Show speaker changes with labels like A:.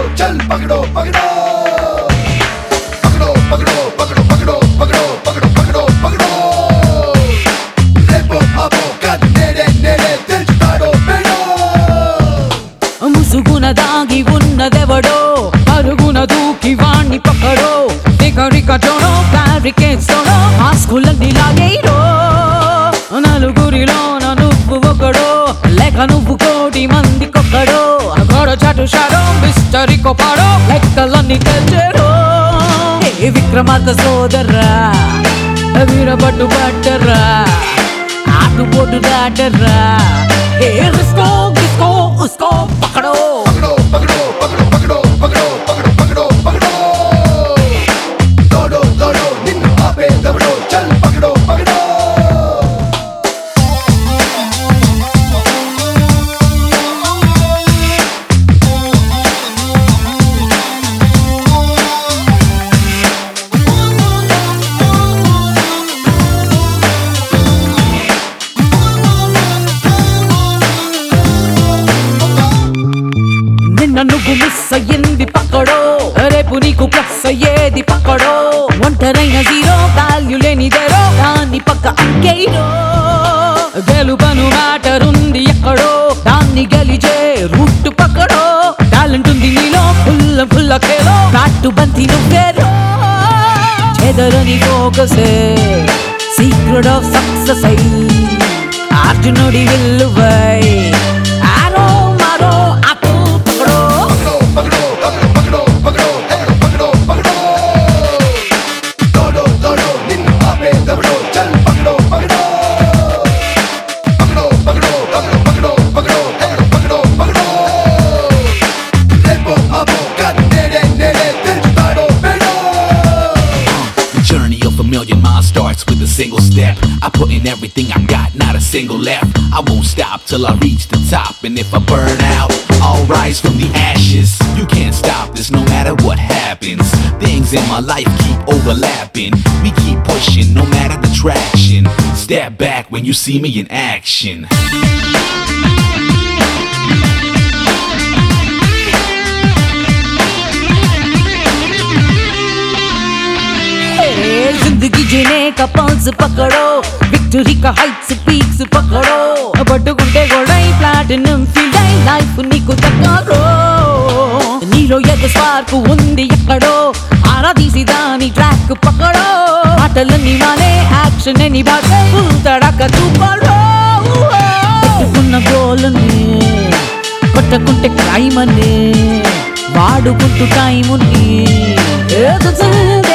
A: చల్ పగడో పగడో పగడో పగడో పగడో పగడో పగడో పగడో పగడో పగడో రేపో మాపో కాదు నేడే నేడే తెలుసుతాడో పేడో
B: ముసుగున దాగి ఉన్నదెవడో పరుగున దూకి వాణ్ణి పక్కడో రిక చోడో బ్యారికేడ్స్ తోడో మాస్కులన్నీ లాగేయడో నలుగురిలోన నువ్వు ఒకడో లేక నువ్వు కోటి మంది కొక్కడో గోడ చాటు షాడో మిస్టరీ కొపాడో లెక్కలన్నీ తెచ్చాడో ఏ విక్రమార్క సోదర్రా వీరబట్టు పట్టర్రా ఆటుపోటు దాటర్రా ఏ రిస్కో గిస్కో ఉస్కో పక్కడో
A: పగడో పగడో పగడో పగడో పగడో పగడో పగడో పగడో దోడో దోడో నిన్ను ఆపే దవడో చల్ పగడో పగడో
B: నిన్న నువ్వు మిస్ అయ్యింది పక్కడో రేపు నీకు ప్లస్ అయ్యేది పక్కడో ఒంటరైన జీరో వాల్యూ లేనిదేరో దాన్ని పక్క అంకేయడో గెలుపను మ్యాటర్ ఉంది ఎక్కడో దాన్ని గెలిచే రూట్ పక్కడో టాలెంట్ ఉంది నీలో ఫుల్ ఫుల్ కేలో నాటు బంతి నువ్వేరో చెదరని ఫోకసే సీక్రెట్ ఆఫ్ సక్సెస్ అయి అర్జునుడి విల్లువై ఆరో మారో అటు పక్కడో
A: పగడో పగడో పగడో పగడో పగడో పగడో దోడో దోడో నిన్ను ఆపే దవడో చల్ పగడో పగడో పగడో పగడో పగడో పగడో పగడో పగడో పగడో రేపో మాపో కాదు నేడే నేడే తెలుసుతాడో పేడో
C: The journey of a million miles starts with a single step. I put in everything I got, not a single left. I won't stop till I reach the top. And if I burn out, I'll rise from the ashes. You can't stop this no matter what happens. Things in my life keep overlapping. We keep pushing no matter the traction. Step back when you see me in action.
B: ए, जिंदगी जीने का pulse पकड़ो victory का Heights peaks पकड़ो పట్టుకుంటే గొడై platinum field అయి life నీకు దగ్గరో నీలో ఎద స్పార్క్ ఉంది ఎక్కడో ఆరాధీసి దాని ట్రాక్ పక్కడో మాటలన్నీ మానే యాక్షన్ అని బాగా తడక చూపడో పెట్టుకున్న గోలని కొట్టకుంటే క్రైమ్ అని వాడుకుంటూ టైముని ఏదో